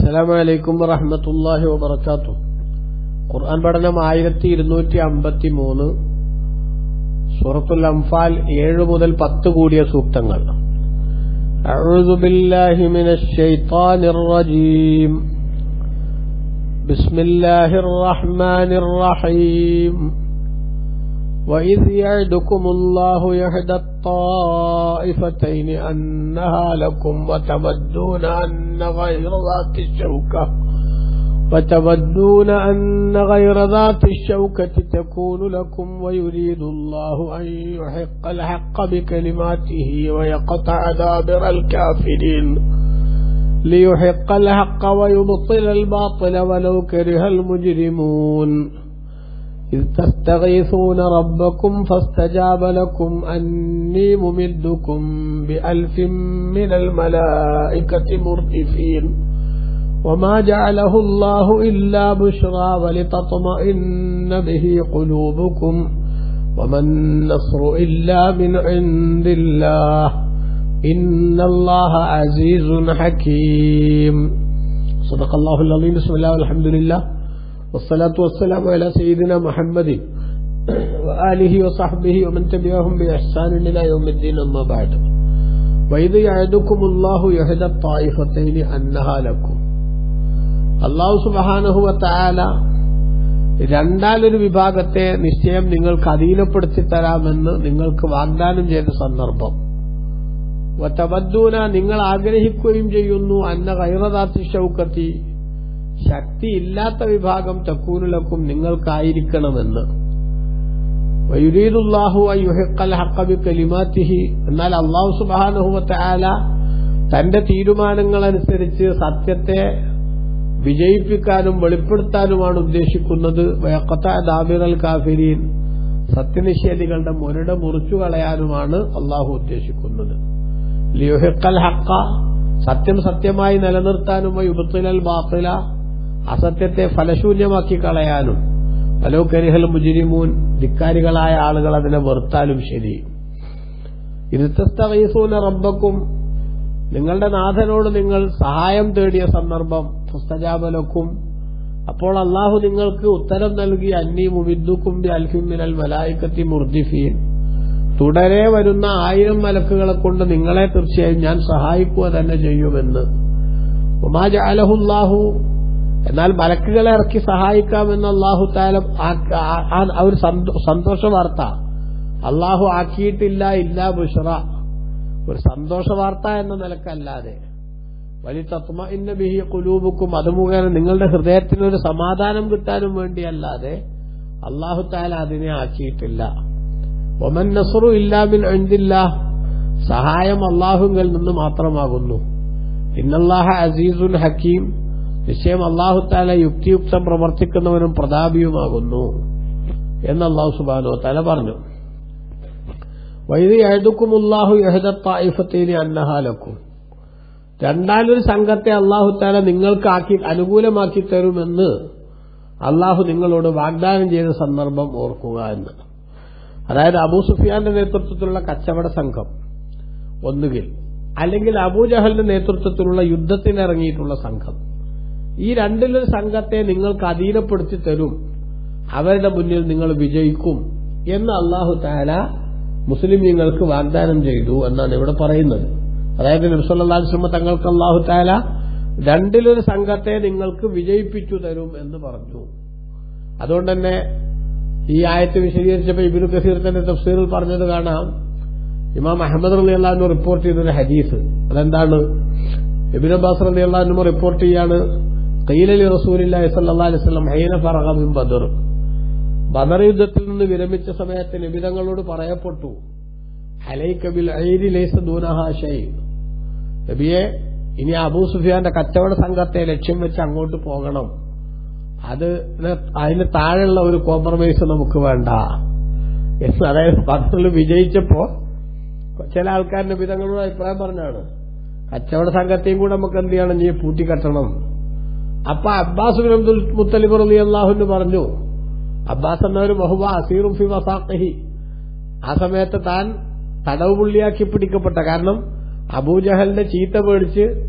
അസ്സലാമു അലൈക്കും വറഹ്മത്തുള്ളാഹി വബറകാതുഹു ഖുർആൻ പഠനം ആയിരത്തി ഇരുന്നൂറ്റി അമ്പത്തി മൂന്ന് സൂറത്തുൽ അംഫാൽ ഏഴ് മുതൽ പത്ത് കൂടിയ സൂക്തങ്ങൾ أعوذ بالله من الشيطان الرجيم بسم الله الرحمن الرحيم وإذ يعدكم الله يحدى الطائفتين أنها لكم وتودون أن غير ذات الشوكة وتودون أن غير ذات الشوكة تكون لكم ويريد الله أن يحق الحق بكلماته ويقطع دابر الكافرين ليحق الحق ويبطل الباطل ولو كره المجرمون إذ تستغيثون ربكم فاستجاب لكم أني ممدكم بألف من الملائكة مردفين وما جعله الله إلا بشرى ولتطمئن به قلوبكم وما النصر إلا من عند الله إن الله عزيز حكيم صدق الله العظيم بسم الله والحمد لله والصلاة والسلام على سيدنا محمد وآله وصحبه ومن تبعهم بإحسان إلى يوم الدين أما بعد وإذ يعدكم الله يهدى الطائفتين أنها لكم അള്ളാഹു സുബഹാനഹുവ താല രണ്ടാലൊരു വിഭാഗത്തെ നിശ്ചയം നിങ്ങൾക്ക് അധീനപ്പെടുത്തി തരാമെന്ന് നിങ്ങൾക്ക് വാഗ്ദാനം ചെയ്ത സന്ദർഭം വത്തബദ്ദൂന നിങ്ങൾ ആഗ്രഹിക്കുകയും ചെയ്യുന്നു അന്ന കൈറദാത്തി ഷൗക്കത്തി ശക്തിയില്ലാത്ത വിഭാഗം തക്കൂനുലക്കും നിങ്ങൾക്കായിരിക്കണമെന്ന് വയുരീദുല്ലാഹു അയ്യുഹിക്കൽ ഹക്കബി കലിമാത്തിഹി എന്നാൽ അള്ളാഹു സുബാനഹുവത്ത ആല തന്റെ തീരുമാനങ്ങളനുസരിച്ച് സത്യത്തെ വിജയിപ്പിക്കാനും വെളിപ്പെടുത്താനുമാണ് ഉദ്ദേശിക്കുന്നത് ദാബിറൽ കാഫിരീൻ സത്യനിഷേധികളുടെ മുരട് മുറിച്ചു കളയാനുമാണ് അള്ളാഹു ഉദ്ദേശിക്കുന്നത് ലിയുഹിക്കൽ ഹക്ക സത്യം സത്യമായി നിലനിർത്താനും യുബത്തിലൽ ബാത്തില അസത്യത്തെ ഫലശൂന്യമാക്കി കളയാനും പലോ കരിഹൽ മുജിരിമൂൻ ധിക്കാരികളായ ആളുകൾ അതിനെ വെറുത്താലും ശരി ഇരുത്തസ്തവയസൂന റബ്ബക്കും നിങ്ങളുടെ നാഥനോട് നിങ്ങൾ സഹായം തേടിയ സന്ദർഭം പുസ്തജാബലക്കും അപ്പോൾ അള്ളാഹു നിങ്ങൾക്ക് ഉത്തരം നൽകി അന്നി മുമിദ്ദുക്കും ബി അൽഫിമിനൽ മലായിക്കത്തി മുർദിഫീൻ തുടരെ വരുന്ന ആയിരം മലക്കുകളെ കൊണ്ട് നിങ്ങളെ തീർച്ചയായും ഞാൻ സഹായിക്കുക തന്നെ ചെയ്യുമെന്ന് ഉമാജ അലഹുല്ലാഹു എന്നാൽ മലക്കുകളെ ഇറക്കി സഹായിക്കാമെന്ന് അള്ളാഹു താലം ഒരു സന്തോഷ വാർത്ത അള്ളാഹു ആക്കിയിട്ടില്ല ഇല്ല ബുഷറ ഒരു സന്തോഷ വാർത്ത എന്ന നിലക്കല്ലാതെ വലിയ തത്മ ഇന്ന ബിഹി കുലൂബുക്കും അത് മുഖേന നിങ്ങളുടെ ഹൃദയത്തിന് ഒരു സമാധാനം കിട്ടാനും വേണ്ടിയല്ലാതെ അള്ളാഹു താല അതിനെ ആക്കിയിട്ടില്ല ഒമൻ നസറു ഇല്ലാമിൻ അഞ്ചില്ല സഹായം അള്ളാഹുങ്കിൽ നിന്ന് മാത്രമാകുന്നു ഇന്നല്ലാഹ അസീസുൻ ഹക്കീം നിശ്ചയം അള്ളാഹു താല യുക്തിയുക്തം പ്രവർത്തിക്കുന്നവനും പ്രതാപിയുമാകുന്നു എന്ന് അള്ളാഹു സുബാനോ തല പറഞ്ഞു വൈദി എഴുതുക്കുമുല്ലാഹു യഹദത്തായിഫത്തേനി അന്നഹാലക്കും രണ്ടാലൊരു സംഘത്തെ അള്ളാഹു താല നിങ്ങൾക്കാക്കി അനുകൂലമാക്കി തരുമെന്ന് അള്ളാഹു നിങ്ങളോട് വാഗ്ദാനം ചെയ്ത സന്ദർഭം ഓർക്കുക എന്ന് അതായത് അബൂ സുഫിയാന്റെ നേതൃത്വത്തിലുള്ള കച്ചവട സംഘം ഒന്നുകിൽ അല്ലെങ്കിൽ അബൂജഹലിന്റെ നേതൃത്വത്തിലുള്ള യുദ്ധത്തിനിറങ്ങിയിട്ടുള്ള സംഘം ഈ രണ്ടിലൊരു സംഘത്തെ നിങ്ങൾക്ക് അധീനപ്പെടുത്തി തരും അവരുടെ മുന്നിൽ നിങ്ങൾ വിജയിക്കും എന്ന് അള്ളാഹു താല മുസ്ലിമീങ്ങൾക്ക് വാഗ്ദാനം ചെയ്തു എന്നാണ് ഇവിടെ പറയുന്നത് അതായത് നബ്സല്ലാസ്ലമ തങ്ങൾക്ക് അള്ളാഹു താല രണ്ടിലൊരു സംഘത്തെ നിങ്ങൾക്ക് വിജയിപ്പിച്ചു തരും എന്ന് പറഞ്ഞു അതുകൊണ്ട് തന്നെ ഈ ആയത്ത് വിശദീകരിച്ചപ്പോൾ ഇബിനു കസീർ തന്റെ തഫ്സീറിൽ പറഞ്ഞത് കാണാം ഇമാം അഹമ്മദ് അലി അള്ളഹാനു റിപ്പോർട്ട് ചെയ്തൊരു ഹദീസ് അതെന്താണ് ഇബിൻ അബ്ബാസ് അലി അള്ളഹാനു റിപ്പോർട്ട് ചെയ്യാണ് കയ്യിലലി റസൂലി സല്ലാ അലിസ്ലം ഹൈന ഫറഹമിൻ ബദർ ബദർ യുദ്ധത്തിൽ നിന്ന് വിരമിച്ച സമയത്ത് നിബിതങ്ങളോട് പറയപ്പെട്ടു ഹലൈക്കബിൽ നബിയെ ഇനി അബൂ സുഫിയാന്റെ കച്ചവട സംഘത്തെ ലക്ഷ്യം വെച്ച് അങ്ങോട്ട് പോകണം അത് അതിന് താഴെയുള്ള ഒരു കോംപ്രമൈസ് നമുക്ക് വേണ്ട എന്ന് അതായത് ബദറിൽ വിജയിച്ചപ്പോ ചില ആൾക്കാർ നബിതങ്ങളോട് അഭിപ്രായം പറഞ്ഞാണ് കച്ചവട സംഘത്തെയും കൂടെ നമുക്ക് എന്ത് ചെയ്യണം നീ പൂട്ടിക്കെട്ടണം അപ്പൊ അബ്ബാസ് ബിൻ അബ്ദുൽ മുത്തലിബ് റലി അള്ളാഹുന്ന് പറഞ്ഞു അബ്ബാസ് എന്നവർ ബഹുബ അസീറും ഫി വസാഖി ആ സമയത്ത് താൻ തടവ് പുള്ളിയാക്കി പിടിക്കപ്പെട്ട കാരണം അബൂജഹലിന്റെ ചീത്ത പേടിച്ച്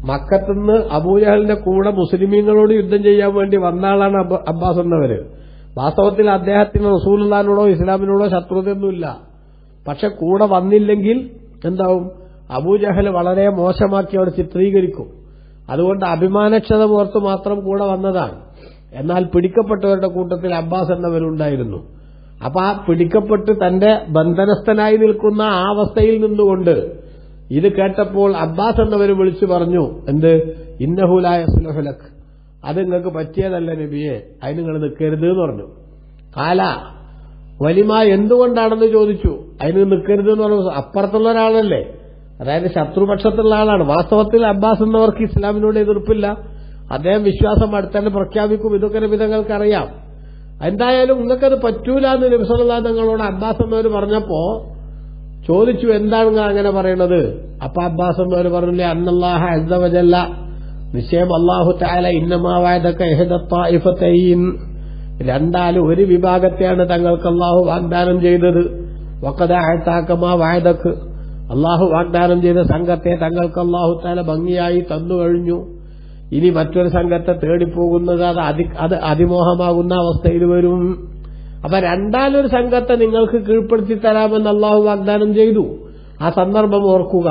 മക്കത്തുനിന്ന് അബൂജഹലിന്റെ കൂടെ മുസ്ലിമീങ്ങളോട് യുദ്ധം ചെയ്യാൻ വേണ്ടി വന്ന ആളാണ് അബ്ബ- അബ്ബാസ് എന്നവര് വാസ്തവത്തിൽ അദ്ദേഹത്തിന് റസൂലുള്ളാഹിനോടോ ഇസ്ലാമിനോടോ ശത്രുതയൊന്നുമില്ല പക്ഷെ കൂടെ വന്നില്ലെങ്കിൽ എന്താവും അബൂജഹൽ വളരെ മോശമാക്കി അവിടെ ചിത്രീകരിക്കും അതുകൊണ്ട് അഭിമാനക്ഷതം ഓർത്ത് മാത്രം കൂടെ വന്നതാണ് എന്നാൽ പിടിക്കപ്പെട്ടവരുടെ കൂട്ടത്തിൽ അബ്ബാസ് എന്നവരുണ്ടായിരുന്നു അപ്പൊ ആ പിടിക്കപ്പെട്ട് തന്റെ ബന്ധനസ്ഥനായി നിൽക്കുന്ന ആ അവസ്ഥയിൽ നിന്നുകൊണ്ട് ഇത് കേട്ടപ്പോൾ അബ്ബാസ് എന്നവർ വിളിച്ചു പറഞ്ഞു എന്ത് ഇന്നഹുലായ സുലഹുലക് അത് നിങ്ങൾക്ക് പറ്റിയതല്ല നബിയെ അതിന് നിങ്ങൾ നിൽക്കരുത് എന്ന് പറഞ്ഞു കാല വലിമ എന്തുകൊണ്ടാണെന്ന് ചോദിച്ചു അതിന് നിൽക്കരുത് എന്ന് പറഞ്ഞു അപ്പുറത്തുള്ള ഒരാളല്ലേ അതായത് ശത്രുപക്ഷത്തുള്ള ആളാണ് വാസ്തവത്തിൽ അബ്ബാസ് എന്നവർക്ക് ഇസ്ലാമിനോട് എതിർപ്പില്ല അദ്ദേഹം വിശ്വാസം അടുത്തന്നെ പ്രഖ്യാപിക്കും ഇതൊക്കെ വിധങ്ങൾക്കറിയാം എന്തായാലും നിങ്ങൾക്കത് പറ്റൂല എന്ന് നബിസല്ലാ തങ്ങളോട് അബ്ബാസ് എന്നവർ പറഞ്ഞപ്പോ ചോദിച്ചു എന്താണ് നിങ്ങൾ അങ്ങനെ പറയണത് അപ്പൊ അബ്ബാസ് എന്നവർ പറഞ്ഞില്ലേ അന്നല്ലാഹ അസവജല്ല നിശ്ചയം അള്ളാഹു താല ഇന്നമാവായതൊക്കെ എഹദത്തായിഫത്തൈൻ രണ്ടാലും ഒരു വിഭാഗത്തെയാണ് തങ്ങൾക്ക് അള്ളാഹു വാഗ്ദാനം ചെയ്തത് വക്കത ആഴ്ത്താക്കമാ വായതക്ക് അള്ളാഹു വാഗ്ദാനം ചെയ്ത സംഘത്തെ തങ്ങൾക്ക് അള്ളാഹു താല ഭംഗിയായി തന്നു കഴിഞ്ഞു ഇനി മറ്റൊരു സംഘത്തെ തേടിപ്പോകുന്നത് അത് അതി അത് അതിമോഹമാകുന്ന അവസ്ഥയിൽ വരും അപ്പൊ രണ്ടാലൊരു സംഘത്തെ നിങ്ങൾക്ക് കീഴ്പ്പെടുത്തി തരാമെന്ന് അള്ളാഹു വാഗ്ദാനം ചെയ്തു ആ സന്ദർഭം ഓർക്കുക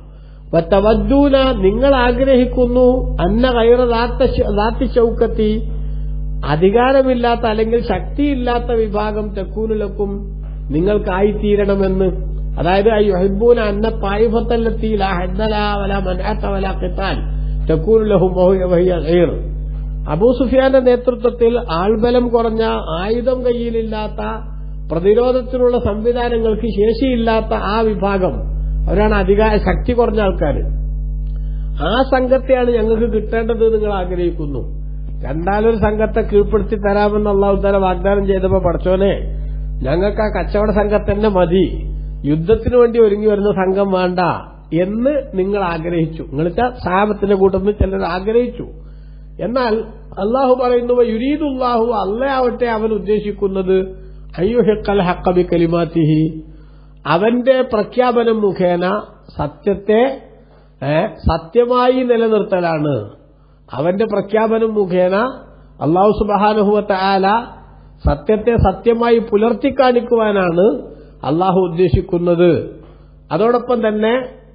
വത്തവജൂന നിങ്ങൾ ആഗ്രഹിക്കുന്നു അന്ന കയറ ദാത്തി ചൗക്കത്തി അധികാരമില്ലാത്ത അല്ലെങ്കിൽ ശക്തിയില്ലാത്ത വിഭാഗം തെക്കൂനിലക്കും നിങ്ങൾക്കായിത്തീരണമെന്ന് അതായത് യുഹിബൂന അന്ന പായിഫത്തല്ലെത്തിയില്ല ഹദ്ദലാവല മനാത്തവല കിത്താൻ തെക്കൂനിലഹും ഗൈർ അബൂ സുഫിയാന്റെ നേതൃത്വത്തിൽ ആൾബലം കുറഞ്ഞ ആയുധം കയ്യിലില്ലാത്ത പ്രതിരോധത്തിനുള്ള സംവിധാനങ്ങൾക്ക് ശേഷിയില്ലാത്ത ആ വിഭാഗം അവരാണ് അധികാര ശക്തി കുറഞ്ഞ ആൾക്കാർ ആ സംഘത്തെയാണ് ഞങ്ങൾക്ക് കിട്ടേണ്ടത് നിങ്ങൾ ആഗ്രഹിക്കുന്നു രണ്ടാലൊരു സംഘത്തെ കീഴ്പ്പെടുത്തി തരാമെന്ന് അള്ളാഹു താല വാഗ്ദാനം ചെയ്തപ്പോ പഠിച്ചോനെ ഞങ്ങൾക്ക് ആ കച്ചവട സംഘത്തന്നെ മതി യുദ്ധത്തിന് വേണ്ടി ഒരുങ്ങി വരുന്ന സംഘം വേണ്ട എന്ന് നിങ്ങൾ ആഗ്രഹിച്ചു നിങ്ങൾ സാഹബത്തിന്റെ കൂട്ടത്തിൽ ചിലർ ആഗ്രഹിച്ചു എന്നാൽ അള്ളാഹു പറയുന്നു യുരീദുല്ലാഹു അള്ളയാവട്ടെ അവൻ ഉദ്ദേശിക്കുന്നത് അയ്യുഹിക്കൽ ഹക്കബി കലിമാത്തിഹി അവന്റെ പ്രഖ്യാപനം മുഖേന സത്യത്തെ സത്യമായി നിലനിർത്തലാണ് അവന്റെ പ്രഖ്യാപനം മുഖേന അള്ളാഹു സുബാനുഹുവത്ത ആല സത്യത്തെ സത്യമായി പുലർത്തി കാണിക്കുവാനാണ് അള്ളാഹു ഉദ്ദേശിക്കുന്നത് അതോടൊപ്പം തന്നെ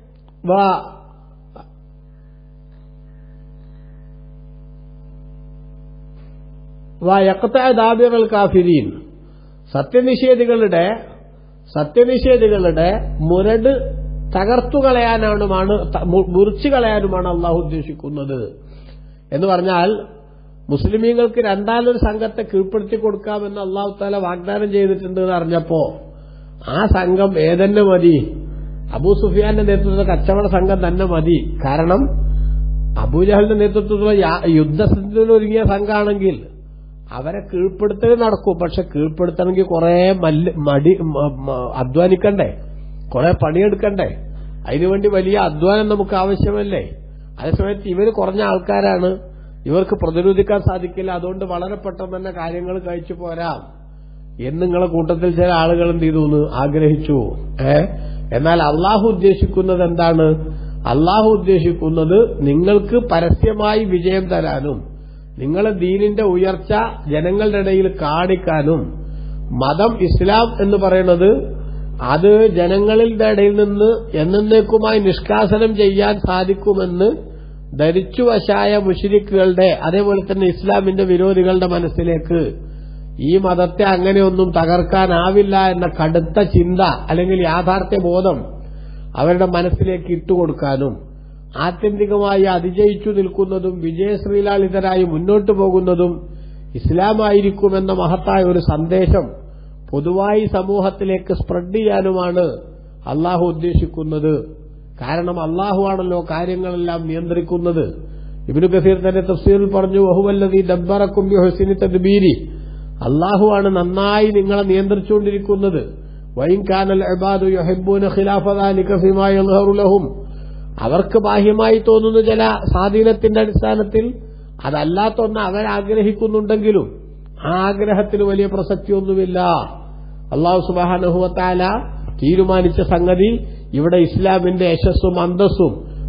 ദാബിറൽ കാഫിരീൻ സത്യനിഷേധികളുടെ സത്യനിഷേധികളുടെ മുരട് തകർത്തു കളയാനുമാണ് മുറിച്ചു കളയാനുമാണ് അള്ളാഹു ഉദ്ദേശിക്കുന്നത് എന്ന് പറഞ്ഞാൽ മുസ്ലിമീങ്ങൾക്ക് രണ്ടാലൊരു സംഘത്തെ കീഴ്പ്പെടുത്തി കൊടുക്കാമെന്ന് അള്ളാഹു താല വാഗ്ദാനം ചെയ്തിട്ടുണ്ട് എന്ന് അറിഞ്ഞപ്പോ ആ സംഘം ഏതന്നെ മതി അബൂ സുഫിയാന്റെ നേതൃത്വത്തിലുള്ള കച്ചവട സംഘം തന്നെ മതി കാരണം അബൂജഹലിന്റെ നേതൃത്വത്തിലുള്ള യുദ്ധത്തിൽ ഒരുങ്ങിയ സംഘമാണെങ്കിൽ അവരെ കീഴ്പ്പെടുത്തൽ നടക്കും പക്ഷെ കീഴ്പ്പെടുത്തണമെങ്കിൽ കുറെ മല്ല് മടി അധ്വാനിക്കണ്ടേ കുറെ പണിയെടുക്കണ്ടേ അതിനുവേണ്ടി വലിയ അധ്വാനം നമുക്ക് ആവശ്യമല്ലേ അതേസമയത്ത് ഇവര് കുറഞ്ഞ ആൾക്കാരാണ് ഇവർക്ക് പ്രതിരോധിക്കാൻ സാധിക്കില്ല അതുകൊണ്ട് വളരെ പെട്ടെന്ന് തന്നെ കാര്യങ്ങൾ കഴിച്ചു പോരാം എന്ന് നിങ്ങളെ കൂട്ടത്തിൽ ചില ആളുകൾ എന്ത് ചെയ്തു ആഗ്രഹിച്ചു ഏ എന്നാൽ അള്ളാഹു ഉദ്ദേശിക്കുന്നത് എന്താണ് അള്ളാഹു ഉദ്ദേശിക്കുന്നത് നിങ്ങൾക്ക് പരസ്യമായി വിജയം തരാനും നിങ്ങളെ ദീനിന്റെ ഉയർച്ച ജനങ്ങളുടെ ഇടയിൽ കാണിക്കാനും മതം ഇസ്ലാം എന്ന് പറയുന്നത് അത് ജനങ്ങളുടെ ഇടയിൽ നിന്ന് എന്നേക്കുമായി നിഷ്കാസനം ചെയ്യാൻ സാധിക്കുമെന്ന് ധരിച്ചു വശായ മുഷിരിക്കുകളുടെ അതേപോലെ തന്നെ ഇസ്ലാമിന്റെ വിരോധികളുടെ മനസ്സിലേക്ക് ഈ മതത്തെ അങ്ങനെയൊന്നും തകർക്കാനാവില്ല എന്ന കടുത്ത ചിന്ത അല്ലെങ്കിൽ യാഥാർത്ഥ്യ ബോധം അവരുടെ മനസ്സിലേക്ക് ഇട്ടുകൊടുക്കാനും ആത്യന്തികമായി അതിജയിച്ചു നിൽക്കുന്നതും വിജയശ്രീലാളിതരായി മുന്നോട്ടു പോകുന്നതും ഇസ്ലാമായിരിക്കുമെന്ന മഹത്തായ ഒരു സന്ദേശം പൊതുവായി സമൂഹത്തിലേക്ക് സ്പ്രെഡ് ചെയ്യാനുമാണ് അള്ളാഹു ഉദ്ദേശിക്കുന്നത് കാരണം അള്ളാഹു ആണല്ലോ കാര്യങ്ങളെല്ലാം നിയന്ത്രിക്കുന്നത് ഇബിനു ഗഫീർ തന്നെ തഫ്സീറിൽ പറഞ്ഞു വഹുവല്ലതി ദബ്ബറക്കും ഹുസിനി തദ്ബീരി അള്ളാഹുവാണ് നന്നായി നിങ്ങളെ നിയന്ത്രിച്ചുകൊണ്ടിരിക്കുന്നത് വൈൻകാനൽ അബാദു യൊഹബൂന ഖിലാഫുലഹും അവർക്ക് ബാഹ്യമായി തോന്നുന്ന ചില സ്വാധീനത്തിന്റെ അടിസ്ഥാനത്തിൽ അതല്ലാത്ത ഒന്ന് അവരാഗ്രഹിക്കുന്നുണ്ടെങ്കിലും ആ ആഗ്രഹത്തിന് വലിയ പ്രസക്തിയൊന്നുമില്ല അള്ളാഹു സുബാനഹുവത്താല തീരുമാനിച്ച സംഗതി ഇവിടെ ഇസ്ലാമിന്റെ യശസ്സും അന്തസ്സും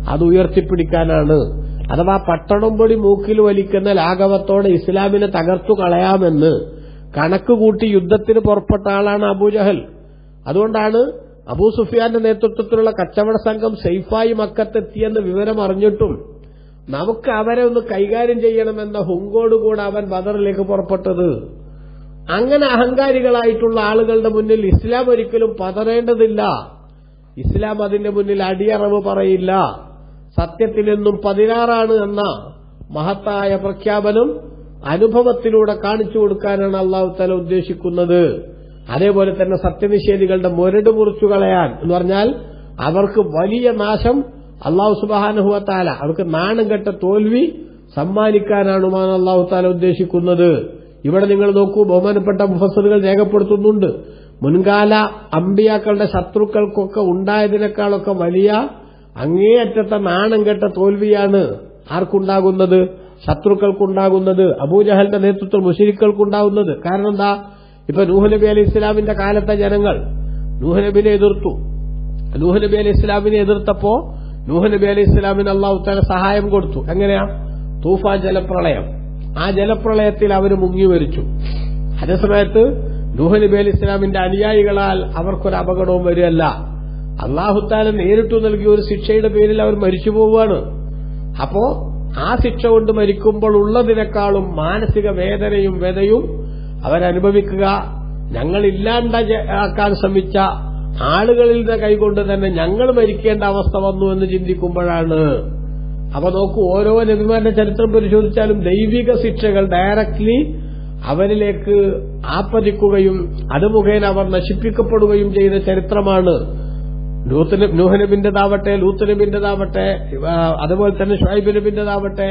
അത് ഉയർത്തിപ്പിടിക്കാനാണ് അഥവാ പട്ടണം പൊടി മൂക്കിൽ വലിക്കുന്ന ലാഘവത്തോടെ ഇസ്ലാമിനെ തകർത്തു കളയാമെന്ന് കണക്ക് കൂട്ടി യുദ്ധത്തിന് പുറപ്പെട്ട ആളാണ് അബൂജഹൽ അതുകൊണ്ടാണ് അബൂ സുഫിയാന്റെ നേതൃത്വത്തിലുള്ള കച്ചവട സംഘം സൈഫായി മക്കത്തെത്തിയെന്ന് വിവരം അറിഞ്ഞിട്ടും നമുക്ക് അവരെ ഒന്ന് കൈകാര്യം ചെയ്യണമെന്ന ഹുങ്കോടുകൂടെ അവൻ ബദറിലേക്ക് പുറപ്പെട്ടത് അങ്ങനെ അഹങ്കാരികളായിട്ടുള്ള ആളുകളുടെ മുന്നിൽ ഇസ്ലാം ഒരിക്കലും പതറേണ്ടതില്ല ഇസ്ലാം അതിന്റെ മുന്നിൽ അടിയറവ് പറയില്ല സത്യത്തിൽ നിന്നും പതിനാറാണ് എന്ന മഹത്തായ പ്രഖ്യാപനം അനുഭവത്തിലൂടെ കാണിച്ചു കൊടുക്കാനാണ് അള്ളാഹു തല ഉദ്ദേശിക്കുന്നത് അതേപോലെ തന്നെ സത്യനിഷേധികളുടെ മുരട് മുറിച്ചു കളയാൻ എന്ന് പറഞ്ഞാൽ അവർക്ക് വലിയ നാശം അള്ളാഹു സുബാനുഹുവത്താല അവർക്ക് നാണം കെട്ട തോൽവി സമ്മാനിക്കാനാണുമാണ് അള്ളാഹു താല ഉദ്ദേശിക്കുന്നത് ഇവിടെ നിങ്ങൾ നോക്കൂ ബഹുമാനപ്പെട്ട മുഫസറുകൾ രേഖപ്പെടുത്തുന്നുണ്ട് മുൻകാല അമ്പിയാക്കളുടെ ശത്രുക്കൾക്കൊക്കെ ഉണ്ടായതിനേക്കാളൊക്കെ വലിയ അങ്ങേയറ്റത്തെ നാണം കെട്ട തോൽവിയാണ് ആർക്കുണ്ടാകുന്നത് ശത്രുക്കൾക്കുണ്ടാകുന്നത് അബൂജഹലിന്റെ നേതൃത്വത്തിൽ മുഷരിക്കൾക്കുണ്ടാകുന്നത് കാരണം എന്താ ഇപ്പൊ നൂഹ് നബി അലി ഇസ്ലാമിന്റെ കാലത്തെ ജനങ്ങൾ നൂഹ് നബിനെ എതിർത്തു നൂഹ് നബി അലി ഇസ്ലാമിനെ എതിർത്തപ്പോ നൂഹ് നബി അലി ഇസ്ലാമിന് അള്ളാഹു തല സഹായം കൊടുത്തു എങ്ങനെയാ തൂഫാൻ ജലപ്രളയം ആ ജലപ്രളയത്തിൽ അവർ മുങ്ങി മരിച്ചു അതേസമയത്ത് നൂഹ് നബി അലി ഇസ്ലാമിന്റെ അനുയായികളാൽ അവർക്കൊരു അപകടവും വരികയല്ല അള്ളാഹുത്താല നേരിട്ടു നൽകിയ ഒരു ശിക്ഷയുടെ പേരിൽ അവർ മരിച്ചു പോവുകയാണ് അപ്പോ ആ ശിക്ഷ കൊണ്ട് മരിക്കുമ്പോൾ ഉള്ളതിനേക്കാളും മാനസിക വേദനയും വ്യതയും അവരനുഭവിക്കുക ഞങ്ങൾ ഇല്ലാണ്ടാക്കാൻ ശ്രമിച്ച ആളുകളിൽ കൈകൊണ്ട് തന്നെ ഞങ്ങൾ മരിക്കേണ്ട അവസ്ഥ വന്നു എന്ന് ചിന്തിക്കുമ്പോഴാണ് അപ്പൊ നോക്കൂ ഓരോ നബിമാരുടെ ചരിത്രം പരിശോധിച്ചാലും ദൈവിക ശിക്ഷകൾ ഡയറക്ട്ലി അവരിലേക്ക് ആപ്പതിക്കുകയും അത് മുഖേന അവർ നശിപ്പിക്കപ്പെടുകയും ചെയ്ത ചരിത്രമാണ് നൂഹനബിന്റേതാവട്ടെ ലൂത്തനബിന്റേതാവട്ടെ അതുപോലെ തന്നെ ഷുഹൈബ് നബിന്റേതാവട്ടെ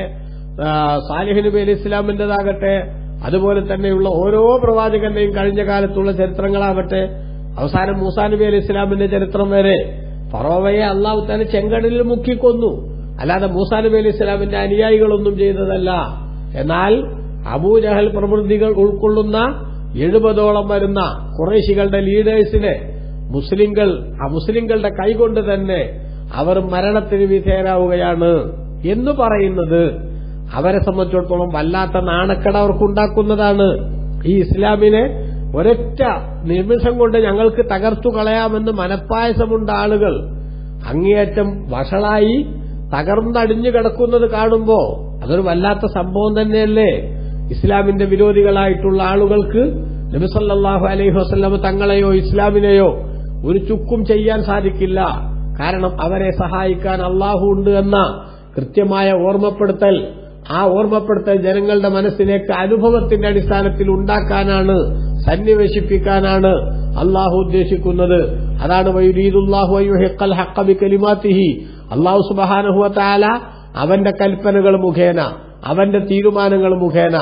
സാലിഹ് നബി അലി ഇസ്ലാമിന്റേതാകട്ടെ അതുപോലെ തന്നെയുള്ള ഓരോ പ്രവാചകന്റെയും കഴിഞ്ഞ കാലത്തുള്ള ചരിത്രങ്ങളാവട്ടെ അവസാനം മൂസാ നബി അലി ഇസ്ലാമിന്റെ ചരിത്രം വരെ ഫറോവയെ അള്ളാഹു തന്നെ ചെങ്കടലിൽ മുക്കിക്കൊന്നു അല്ലാതെ മൂസാ നബി അലി ഇസ്ലാമിന്റെ അനുയായികളൊന്നും ചെയ്തതല്ല എന്നാൽ അബൂജഹൽ പ്രവൃത്തികൾ ഉൾക്കൊള്ളുന്ന എഴുപതോളം വരുന്ന കുറേശികളുടെ ലീഡേഴ്സിനെ മുസ്ലിങ്ങൾ ആ മുസ്ലിങ്ങളുടെ കൈകൊണ്ട് തന്നെ അവർ മരണത്തിന് വിധേയരാവുകയാണ് എന്ന് പറയുന്നത് അവരെ സംബന്ധിച്ചിടത്തോളം വല്ലാത്ത നാണക്കട അവർക്കുണ്ടാക്കുന്നതാണ് ഈ ഇസ്ലാമിനെ ഒരൊറ്റ നിമിഷം കൊണ്ട് ഞങ്ങൾക്ക് തകർത്തു കളയാമെന്ന് മനപ്പായസമുണ്ട ആളുകൾ അങ്ങേയറ്റം വഷളായി തകർന്നടിഞ്ഞു കിടക്കുന്നത് കാണുമ്പോ അതൊരു വല്ലാത്ത സംഭവം തന്നെയല്ലേ ഇസ്ലാമിന്റെ വിരോധികളായിട്ടുള്ള ആളുകൾക്ക് നബിസല്ലാഹു അലൈഹി വസ്ലം തങ്ങളെയോ ഇസ്ലാമിനെയോ ഒരു ചുക്കും ചെയ്യാൻ സാധിക്കില്ല കാരണം അവരെ സഹായിക്കാൻ അള്ളാഹു ഉണ്ട് എന്ന കൃത്യമായ ഓർമ്മപ്പെടുത്തൽ ആ ഓർമ്മപ്പെടുത്തൽ ജനങ്ങളുടെ മനസ്സിലേക്ക് അനുഭവത്തിന്റെ അടിസ്ഥാനത്തിൽ ഉണ്ടാക്കാനാണ് സന്നിവേശിപ്പിക്കാനാണ് അള്ളാഹു ഉദ്ദേശിക്കുന്നത് അതാണ് വൈരീദുല്ലാഹു അയ്യുഹിക്കൽ ഹക്കബി കലിമാത്തിഹി അള്ളാഹു സുബഹാനഹുവത്താല അവന്റെ കൽപ്പനകൾ മുഖേന അവന്റെ തീരുമാനങ്ങൾ മുഖേന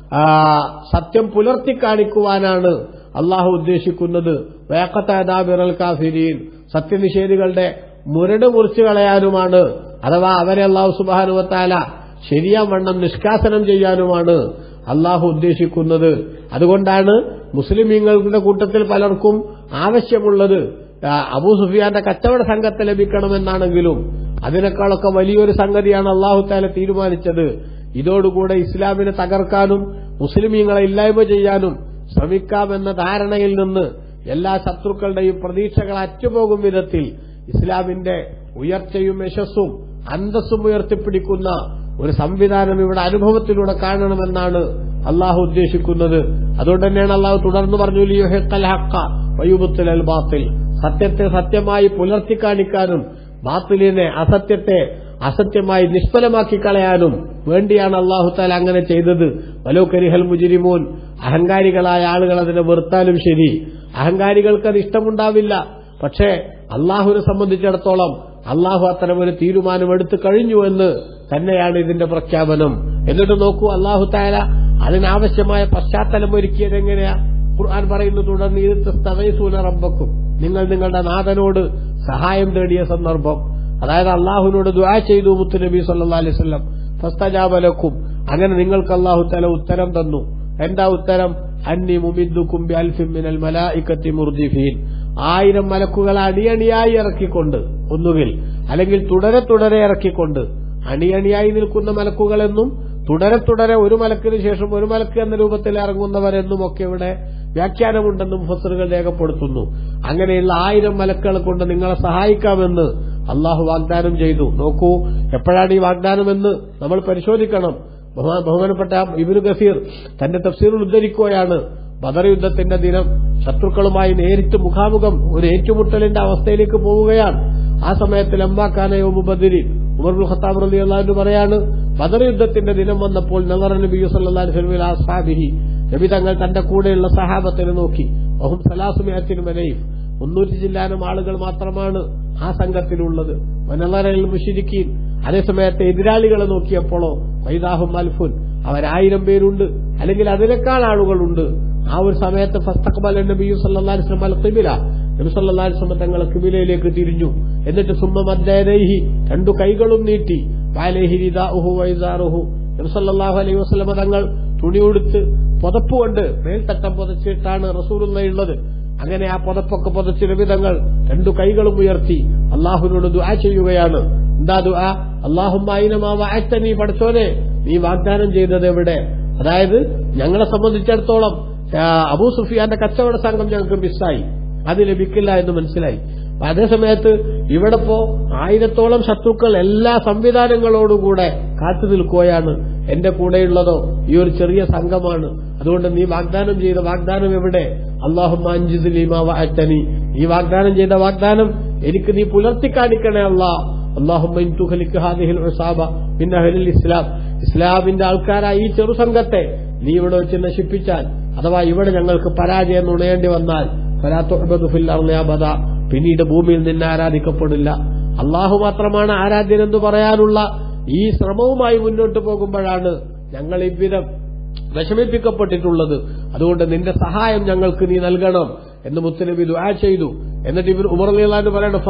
സത്യം പുലർത്തി കാണിക്കുവാനാണ് അള്ളാഹു ഉദ്ദേശിക്കുന്നത് വേക്കത്താദാബിറൽ കാഫിരീൻ സത്യനിഷേധികളുടെ മുരട് മുറിച്ചു കളയാനുമാണ് അഥവാ അവരെ അള്ളാഹു സുബാനുവത്താല ശരിയാം വണ്ണം നിഷ്കാസനം ചെയ്യാനുമാണ് അള്ളാഹു ഉദ്ദേശിക്കുന്നത് അതുകൊണ്ടാണ് മുസ്ലിമീങ്ങളുടെ കൂട്ടത്തിൽ പലർക്കും ആവശ്യമുള്ളത് അബൂ സുഫിയാന്റെ കച്ചവട സംഘത്തെ ലഭിക്കണമെന്നാണെങ്കിലും അതിനേക്കാളൊക്കെ വലിയൊരു സംഗതിയാണ് അള്ളാഹു താല തീരുമാനിച്ചത് ഇതോടുകൂടെ ഇസ്ലാമിനെ തകർക്കാനും മുസ്ലിമീങ്ങളെ ഇല്ലായ്മ ചെയ്യാനും ശ്രമിക്കാമെന്ന ധാരണയിൽ നിന്ന് എല്ലാ ശത്രുക്കളുടെയും പ്രതീക്ഷകൾ അറ്റുപോകും വിധത്തിൽ ഇസ്ലാമിന്റെ ഉയർച്ചയും യശസ്സും അന്തസ്സും ഉയർത്തിപ്പിടിക്കുന്ന ഒരു സംവിധാനം ഇവിടെ അനുഭവത്തിലൂടെ കാണണമെന്നാണ് അള്ളാഹു ഉദ്ദേശിക്കുന്നത് അതുകൊണ്ട് തന്നെയാണ് അള്ളാഹു തുടർന്ന് പറഞ്ഞു ലിയോഹെക്കൽ ഹക്ക വയുബുത്തൽ അൽ ബാത്തിൽ സത്യത്തെ സത്യമായി പുലർത്തി കാണിക്കാനും ബാത്തിലിനെ അസത്യത്തെ അസത്യമായി നിഷ്ഫലമാക്കി കളയാനും വേണ്ടിയാണ് അള്ളാഹു താല അങ്ങനെ ചെയ്തത് വലോ കരിഹൽ മുജിരിമോൻ അഹങ്കാരികളായ ആളുകൾ അതിനെ വെറുത്താലും ശരി അഹങ്കാരികൾക്ക് അത് ഇഷ്ടമുണ്ടാവില്ല പക്ഷേ അള്ളാഹുവിനെ സംബന്ധിച്ചിടത്തോളം അള്ളാഹു അത്തരം ഒരു തീരുമാനം എടുത്തു കഴിഞ്ഞു എന്ന് തന്നെയാണ് ഇതിന്റെ പ്രഖ്യാപനം എന്നിട്ട് നോക്കൂ അള്ളാഹു താല അതിനാവശ്യമായ പശ്ചാത്തലം ഒരുക്കിയത് എങ്ങനെയാ ഖുർആൻ പറയുന്നു തുടർന്ന് ഇത് തവൈസൂന റബ്ബക്കും നിങ്ങൾ നിങ്ങളുടെ നാഥനോട് സഹായം തേടിയ സന്ദർഭം അതായത് അള്ളാഹുവിനോട് ദുആ ചെയ്തു മുത്തു നബി സല്ലാ അലൈഹി സ്വലം ഫസ്തജാബലക്കും അങ്ങനെ നിങ്ങൾക്ക് അള്ളാഹു തല ഉത്തരം തന്നു എന്താ ഉത്തരം അന്നി മുമിദ്ദുക്കും ബി അൽഫിൻ മിനൽ മലായിക്കത്തി മുർദിഫീൻ ആയിരം മലക്കുകൾ അണിയണിയായി ഇറക്കിക്കൊണ്ട് ഒന്നുകിൽ അല്ലെങ്കിൽ തുടരെ തുടരെ ഇറക്കിക്കൊണ്ട് അണിയണിയായി നിൽക്കുന്ന മലക്കുകളെന്നും തുടരെ തുടരെ ഒരു മലക്കിന് ശേഷം ഒരു മലക്ക് എന്ന രൂപത്തിൽ ഇറങ്ങുന്നവരെന്നും ഒക്കെ ഇവിടെ വ്യാഖ്യാനമുണ്ടെന്നും മുഫസറുകൾ രേഖപ്പെടുത്തുന്നു അങ്ങനെയുള്ള ആയിരം മലക്കുകൾ കൊണ്ട് നിങ്ങളെ സഹായിക്കാമെന്ന് അള്ളാഹു വാഗ്ദാനം ചെയ്തു നോക്കൂ എപ്പോഴാണ് ഈ വാഗ്ദാനമെന്ന് നമ്മൾ പരിശോധിക്കണം ബഹുമാ- ബഹുമാനപ്പെട്ട ഇബിനു ഗസീർ തന്റെ തഫ്സീറിൽ ഉദ്ധരിക്കുകയാണ് ബദർ യുദ്ധത്തിന്റെ ദിനം ശത്രുക്കളുമായി നേരിട്ട് മുഖാമുഖം ഒരു ഏറ്റുമുട്ടലിന്റെ അവസ്ഥയിലേക്ക് പോവുകയാണ് ആ സമയത്ത് ലംബാക്കാനയോ മുബദിരി ഉമർബുൽ ഖത്താബ് റലി അള്ളാഹു പറയാണ് ബദർ യുദ്ധത്തിന്റെ ദിനം വന്നപ്പോൾ നവർ നബി സല്ലാ ആസ്ഹാബിഹി നബി തങ്ങൾ തന്റെ കൂടെയുള്ള സഹാബത്തിനെ നോക്കി ഒഹും സലാസുമയത്തിനും വലയും മുന്നൂറ്റി ചില്ലാനും ആളുകൾ മാത്രമാണ് ആ സംഘത്തിലുള്ളത് വനലറയിൽ മുഷിരിക്കീൻ അതേസമയത്ത് എതിരാളികളെ നോക്കിയപ്പോഴോ വൈദാഹും അൽഫുൻ അവരായിരം പേരുണ്ട് അല്ലെങ്കിൽ അതിനേക്കാൾ ആളുകളുണ്ട് ആ ഒരു സമയത്ത് ഫസ്തഖ്ബൽ നബി സല്ലല്ലാഹു അലൈഹി വസല്ലം അൽ ഖിബില നബി സല്ലല്ലാഹു അലൈഹി വസല്ലം തങ്ങൾ ഖിബിലയിലേക്ക് തിരിഞ്ഞു എന്നിട്ട് സുമ്മ മദ്ദയനൈഹി രണ്ടു കൈകളും നീട്ടി വഅലൈഹി റിദാഉഹു വൈസാറുഹു നബി സല്ലല്ലാഹു അലൈഹി വസല്ലം തങ്ങൾ തുണി ഉടുത്ത് പുതപ്പുകൊണ്ട് മേൽത്തട്ടം പുതച്ചിട്ടാണ് റസൂലുള്ള ഉള്ളത് അങ്ങനെ ആ പുതപ്പൊക്കെ പുതച്ച് നബിതങ്ങൾ രണ്ടു കൈകളും ഉയർത്തി അള്ളാഹുവിനോട് ദുആ ചെയ്യുകയാണ് എന്താ ദുആ അള്ളാഹുമായിനമാ നീ പഠിച്ചോനെ നീ വാഗ്ദാനം ചെയ്തത് എവിടെ അതായത് ഞങ്ങളെ സംബന്ധിച്ചിടത്തോളം ആ, അബൂ സുഫിയാന്റെ കച്ചവട സംഘം ഞങ്ങൾക്ക് മിസ്സായി അത് ലഭിക്കില്ല എന്ന് മനസ്സിലായി അപ്പൊ അതേസമയത്ത് ഇവിടെ ഇപ്പോ ആയിരത്തോളം ശത്രുക്കൾ എല്ലാ സംവിധാനങ്ങളോടുകൂടെ കാത്തു നിൽക്കുകയാണ് എന്റെ കൂടെയുള്ളതോ ഈ ഒരു ചെറിയ സംഘമാണ് അതുകൊണ്ട് നീ വാഗ്ദാനം ചെയ്ത വാഗ്ദാനം എവിടെ അള്ളാഹുമാനി ഈ വാഗ്ദാനം ചെയ്ത വാഗ്ദാനം എനിക്ക് നീ പുലർത്തി കാണിക്കണേ അള്ളാ അള്ളാഹുൽ ഇസ്ലാം ഇസ്ലാമിന്റെ ആൾക്കാരായ ഈ ചെറു സംഘത്തെ നീ ഇവിടെ വെച്ച് നശിപ്പിച്ചാൽ അഥവാ ഇവിടെ ഞങ്ങൾക്ക് പരാജയം നുണയേണ്ടി വന്നാൽ ഫലാത്തുബദ പിന്നീട് ഭൂമിയിൽ നിന്ന് ആരാധിക്കപ്പെടില്ല അള്ളാഹു മാത്രമാണ് ആരാധ്യനെന്ന് പറയാനുള്ള ഈ ശ്രമവുമായി മുന്നോട്ട് പോകുമ്പോഴാണ് ഞങ്ങൾ ഇவ்விதം വിഷമിപ്പിക്കപ്പെട്ടിട്ടുള്ളത് അതുകൊണ്ട് നിന്റെ സഹായം ഞങ്ങൾക്ക് നീ നൽകണം എന്ന് മുത്തനബി ദുആ ചെയ്തു എന്നിട്ട് ഇവർ ഉമർ എന്ന് പറയുന്നത്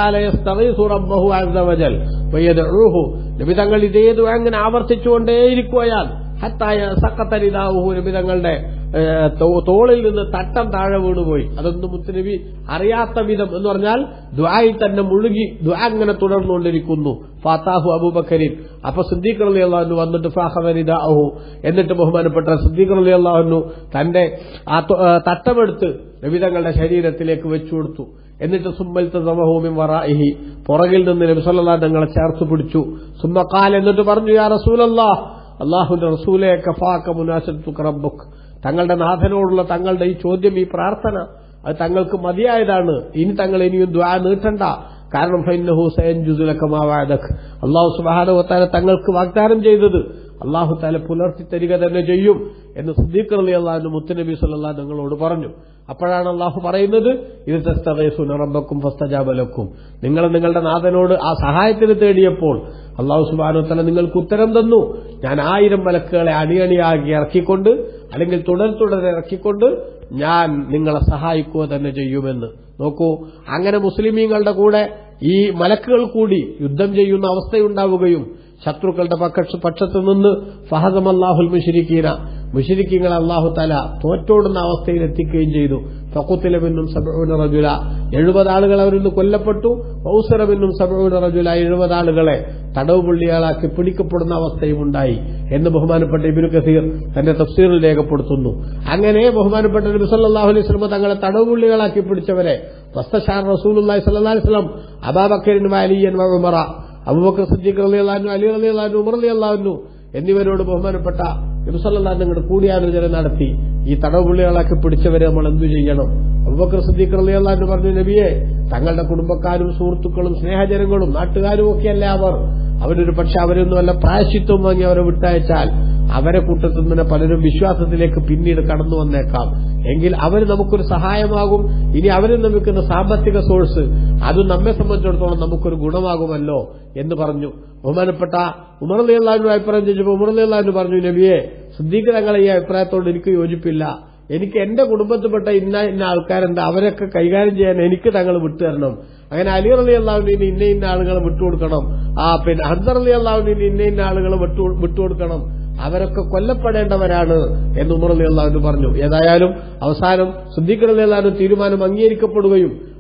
നബി തങ്ങൾ ഇതേ ദുആ അങ്ങനെ ആവർത്തിച്ചുകൊണ്ടേയിരിക്കുകയാണ് ഹത്തായ സക്കത്തരിതാവു നബി തങ്ങളുടെ ഏഹ്, തോ- തോളിൽ നിന്ന് തട്ടം താഴെ വീണുപോയി അതൊന്നും മുത്തനബി അറിയാത്ത വിധം എന്ന് പറഞ്ഞാൽ ദ്വായിൽ തന്നെ മുഴുകി ദ്വാ അങ്ങനെ തുടർന്നുകൊണ്ടിരിക്കുന്നു ഫാത്താഹു അബൂബക്കരീൻ അപ്പൊ സിദ്ദീഖ് അലി അള്ളാഹു വന്നിട്ട് ഫാഹവരിദാഹു എന്നിട്ട് ബഹുമാനപ്പെട്ട സിദ്ദീഖ് അലി അള്ളാഹുനു തന്റെ ആ തൊ- ഏഹ്, തട്ടമെടുത്ത് നബിതങ്ങളുടെ ശരീരത്തിലേക്ക് വെച്ചു കൊടുത്തു എന്നിട്ട് സുമ്മൽത്ത് സമഹൂമിൻ വറായിഹി പുറകിൽ നിന്ന് നബി സല്ലല്ലാഹു അലൈഹി തങ്ങളെ ചേർത്ത് പിടിച്ചു സുമ്മക്കാൽ എന്നിട്ട് പറഞ്ഞു യാ റസൂലല്ലാ അള്ളാഹുന്റെ റസൂലെ കഫാക്ക മുനാസത്തുക്ക് റബ്ബുക്ക് തങ്ങളുടെ നാഥനോടുള്ള തങ്ങളുടെ ഈ ചോദ്യം ഈ പ്രാർത്ഥന അത് തങ്ങൾക്ക് മതിയായതാണ് ഇനി തങ്ങൾ ഇനിയും ദ്വാ നീട്ടണ്ട കാരണം ഫൈനഹു സയൻജുസുലക്കമാവാദക് അള്ളാഹു സുബാനുവത്താല തങ്ങൾക്ക് വാഗ്ദാനം ചെയ്തത് അള്ളാഹു താല പുലർത്തി തരിക തന്നെ ചെയ്യും എന്ന് സിദ്ദീഖ് അലി അള്ളാഹു മുത്തനബി സല്ലാ നിങ്ങളോട് പറഞ്ഞു അപ്പോഴാണ് അള്ളാഹു പറയുന്നത് ഇത് തസ്തകേസുന റബ്ബക്കും ഫസ്തജാബലക്കും നിങ്ങൾ നിങ്ങളുടെ നാഥനോട് ആ സഹായത്തിന് തേടിയപ്പോൾ അള്ളാഹു സുബാനുത്തല നിങ്ങൾക്ക് ഉത്തരം തന്നു ഞാൻ ആയിരം മലക്കുകളെ അണിയണിയാക്കി ഇറക്കിക്കൊണ്ട് അല്ലെങ്കിൽ തുടർ തുടരെ ഇറക്കിക്കൊണ്ട് ഞാൻ നിങ്ങളെ സഹായിക്കുക തന്നെ ചെയ്യുമെന്ന് നോക്കൂ അങ്ങനെ മുസ്ലിമീങ്ങളുടെ കൂടെ ഈ മലക്കുകൾ കൂടി യുദ്ധം ചെയ്യുന്ന അവസ്ഥയുണ്ടാവുകയും ശത്രുക്കളുടെ പക്ഷ പക്ഷത്ത് നിന്ന് ഫഹദം അള്ളാഹുൽ മുഷിരിക്കീന മുഷിരിക്കീങ്ങൾ അള്ളാഹു തല തോറ്റോടുന്ന അവസ്ഥയിൽ എത്തിക്കുകയും ചെയ്തു ഫക്കുത്തിലമെന്നും സബൂന റജുല എഴുപത് ആളുകൾ അവരിൽ നിന്ന് കൊല്ലപ്പെട്ടു ഔസരമെന്നും സബൂന റജുല എഴുപത് ആളുകളെ തടവ് പുള്ളികളാക്കി പിടിക്കപ്പെടുന്ന അവസ്ഥയും ഉണ്ടായി എന്ന് ബഹുമാനപ്പെട്ട ഇബിനു കസീർ തന്റെ തഫ്സീറിൽ രേഖപ്പെടുത്തുന്നു അങ്ങനെ ബഹുമാനപ്പെട്ട നബി സല്ലല്ലാഹു അലൈഹി വസല്ലം തങ്ങളെ തടവ് പുള്ളികളാക്കി പിടിച്ചവരെ വസ്തഷാർ റസൂലുള്ളാഹി സ്വല്ലല്ലാഹു അലൈഹി വസല്ലം അബാബക്കറിൻ വലിയൻ ഉമറ അബൂബക്കർ സിദ്ദീഖ് റളിയല്ലാഹു അലി റളിയല്ലാഹു ഉമർ റളിയല്ലാഹു എന്നിവരോട് ബഹുമാനപ്പെട്ട നബിസല്ലാ നിങ്ങളുടെ കൂടിയാലോചന നടത്തി ഈ തടവുപുള്ളികളൊക്കെ പിടിച്ചവരെ നമ്മൾ എന്തു ചെയ്യണം അബൂബക്കർ സിദ്ദീഖ് റളിയല്ലാഹു പറഞ്ഞു നബിയെ തങ്ങളുടെ കുടുംബക്കാരും സുഹൃത്തുക്കളും സ്നേഹജനങ്ങളും നാട്ടുകാരും ഒക്കെയല്ലേ അവർ അവരൊരു പക്ഷെ അവരൊന്നും വല്ല പ്രായശിത്വം വാങ്ങി അവരെ വിട്ടയച്ചാൽ അവരെ കൂട്ടത്തിൽ നിന്ന് പലരും വിശ്വാസത്തിലേക്ക് പിന്നീട് കടന്നു വന്നേക്കാം എങ്കിൽ അവർ നമുക്കൊരു സഹായമാകും ഇനി അവരിൽ ലഭിക്കുന്ന സാമ്പത്തിക സോഴ്സ് അത് നമ്മെ സംബന്ധിച്ചിടത്തോളം നമുക്കൊരു ഗുണമാകുമല്ലോ എന്ന് പറഞ്ഞു ബഹുമാനപ്പെട്ട ഉമർലി അള്ളാഹു അഭിപ്രായം ചോദിച്ചപ്പോൾ ഉമർലി അള്ളാഹു പറഞ്ഞു നബിയെ സിദ്ദീഖ് തങ്ങളെ ഈ അഭിപ്രായത്തോട് എനിക്ക് യോജിപ്പില്ല എനിക്ക് എന്റെ കുടുംബത്തിൽപ്പെട്ട ഇന്ന ഇന്ന ആൾക്കാരുണ്ട് അവരൊക്കെ കൈകാര്യം ചെയ്യാൻ എനിക്ക് തങ്ങൾ വിട്ടുതരണം അങ്ങനെ അലി അലി അള്ളാഹുവിന് ഇന്ന ഇന്ന ആളുകൾ വിട്ടുകൊടുക്കണം ആ പിന്നെ ഹദർ അലി അള്ളാഹുവിന് ഇന്ന ഇന്ന ആളുകൾ വിട്ടുകൊടുക്കണം അവരൊക്കെ കൊല്ലപ്പെടേണ്ടവരാണ് എന്ന് ഉമർ അലി അള്ളാഹു പറഞ്ഞു ഏതായാലും അവസാനം സിദ്ദീഖ് അലി അള്ളാഹു തീരുമാനം അംഗീകരിക്കപ്പെടുകയും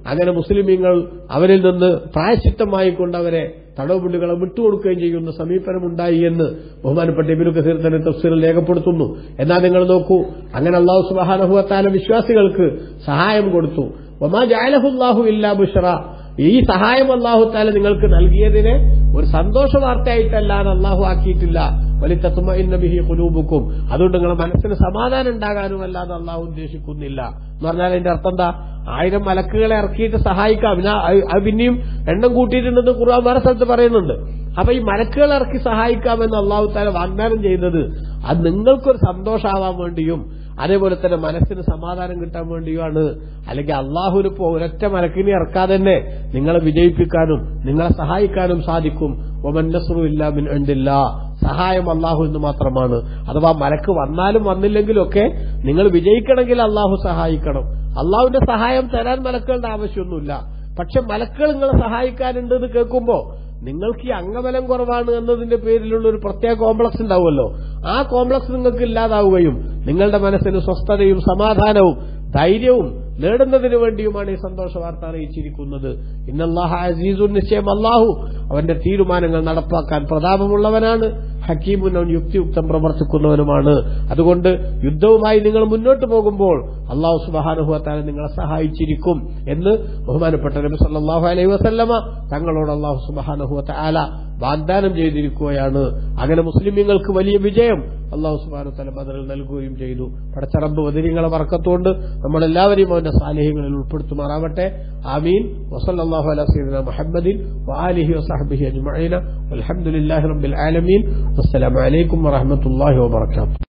അങ്ങനെ മുസ്ലിമീങ്ങൾ അവരിൽ നിന്ന് പ്രായശ്ചിത്തമായിക്കൊണ്ട് അവരെ തടവുപുള്ളികളെ വിട്ടുകൊടുക്കുകയും ചെയ്യുന്ന സമീപനമുണ്ടായി എന്ന് ബഹുമാനപ്പെട്ട ഇബിനു കസീർ തന്നെ തഫ്സീറിൽ രേഖപ്പെടുത്തുന്നു എന്നാൽ നിങ്ങൾ നോക്കൂ അങ്ങനെ അള്ളാഹു സുബാനഹുവത്താല വിശ്വാസികൾക്ക് സഹായം കൊടുത്തു ഒമാ ജാലഹുല്ലാഹു ഇല്ലാ ബുഷറ ഈ സഹായം അള്ളാഹു താല നിങ്ങൾക്ക് നൽകിയതിനെ ഒരു സന്തോഷ വാർത്തയായിട്ടല്ലാതെ അള്ളാഹു ആക്കിയിട്ടില്ല വലിത്തത്തുമബിഹി കുലൂബുക്കും അതുകൊണ്ട് നിങ്ങളുടെ മനസ്സിന് സമാധാനം ഉണ്ടാകാനും അല്ലാതെ അള്ളാഹു ഉദ്ദേശിക്കുന്നില്ല എന്ന് പറഞ്ഞാൽ അതിന്റെ അർത്ഥം എന്താ ആയിരം മലക്കുകളെ ഇറക്കിയിട്ട് സഹായിക്കാം പിന്നെ അത് പിന്നെയും എണ്ണം കൂട്ടിയിട്ടുണ്ടെന്ന് ഖുർആൻ വേറെ സ്ഥലത്ത് പറയുന്നുണ്ട് അപ്പൊ ഈ മലക്കുകൾ ഇറക്കി സഹായിക്കാമെന്ന് അള്ളാഹു താല വാഗ്ദാനം ചെയ്തത് അത് നിങ്ങൾക്കൊരു സന്തോഷമാവാൻ വേണ്ടിയും അതേപോലെ തന്നെ മനസ്സിന് സമാധാനം കിട്ടാൻ വേണ്ടിയുമാണ് അല്ലെങ്കിൽ അള്ളാഹുവിന് ഇപ്പോ ഒരൊറ്റ മലക്കിനെ ഇറക്കാതെ തന്നെ നിങ്ങളെ വിജയിപ്പിക്കാനും നിങ്ങളെ സഹായിക്കാനും സാധിക്കും ഒമന്നസറു ഇല്ല മിൻ ഉണ്ടില്ല സഹായം അള്ളാഹു എന്ന് മാത്രമാണ് അഥവാ മലക്ക് വന്നാലും വന്നില്ലെങ്കിലും ഒക്കെ നിങ്ങൾ വിജയിക്കണമെങ്കിൽ അള്ളാഹു സഹായിക്കണം അള്ളാഹുവിന്റെ സഹായം തരാൻ മലക്കുകളുടെ ആവശ്യമൊന്നുമില്ല പക്ഷെ മലക്കുകൾ നിങ്ങളെ സഹായിക്കാനുണ്ട് എന്ന് കേൾക്കുമ്പോ നിങ്ങൾക്ക് ഈ അംഗബലം കുറവാണ് എന്നതിന്റെ പേരിലുള്ള ഒരു പ്രത്യേക കോംപ്ലക്സ് ഉണ്ടാവുമല്ലോ ആ കോംപ്ലക്സ് നിങ്ങൾക്ക് ഇല്ലാതാവുകയും നിങ്ങളുടെ മനസ്സിന് സ്വസ്ഥതയും സമാധാനവും ധൈര്യവും നേടുന്നതിന് വേണ്ടിയുമാണ് ഈ സന്തോഷ വാർത്ത അറിയിച്ചിരിക്കുന്നത് ഇന്നല്ലാഹ അസീസുൻ നിശ്ചയം അള്ളാഹു അവന്റെ തീരുമാനങ്ങൾ നടപ്പാക്കാൻ പ്രതാപമുള്ളവനാണ് ഹക്കീമുൻ അവൻ യുക്തിയുക്തം പ്രവർത്തിക്കുന്നവനുമാണ് അതുകൊണ്ട് യുദ്ധവുമായി നിങ്ങൾ മുന്നോട്ട് പോകുമ്പോൾ അള്ളാഹു സുബാനുഭവത്താൽ നിങ്ങളെ സഹായിച്ചിരിക്കും എന്ന് ബഹുമാനപ്പെട്ട നബി സല്ലാഹു അലൈഹി വസല്ലമ തങ്ങളോട് അള്ളാഹു സുബാനുഭവത്ത ആല വാഗ്ദാനം ചെയ്തിരിക്കുകയാണ് അങ്ങനെ മുസ്ലിമീങ്ങൾക്ക് വലിയ വിജയം അള്ളാഹു സുബാനു തല ബദറിൽ നൽകുകയും ചെയ്തു പടച്ചറമ്പ് വതിരിങ്ങളെ വർക്കത്തോണ്ട് നമ്മളെല്ലാവരെയും അവന്റെ സാലിഹ്യങ്ങളിൽ ഉൾപ്പെടുത്തുമാറാവട്ടെ ആമീൻ വസല്ലാഹു അല സീദന മുഹമ്മദിൻ വാലിഹി വസഹബിഹി അജ്മഈന അൽഹംദുലില്ലാഹി റബ്ബിൽ ആലമീൻ അസ്സലാമു അലൈക്കും വറഹ്മത്തുള്ളാഹി വബറകാതുഹു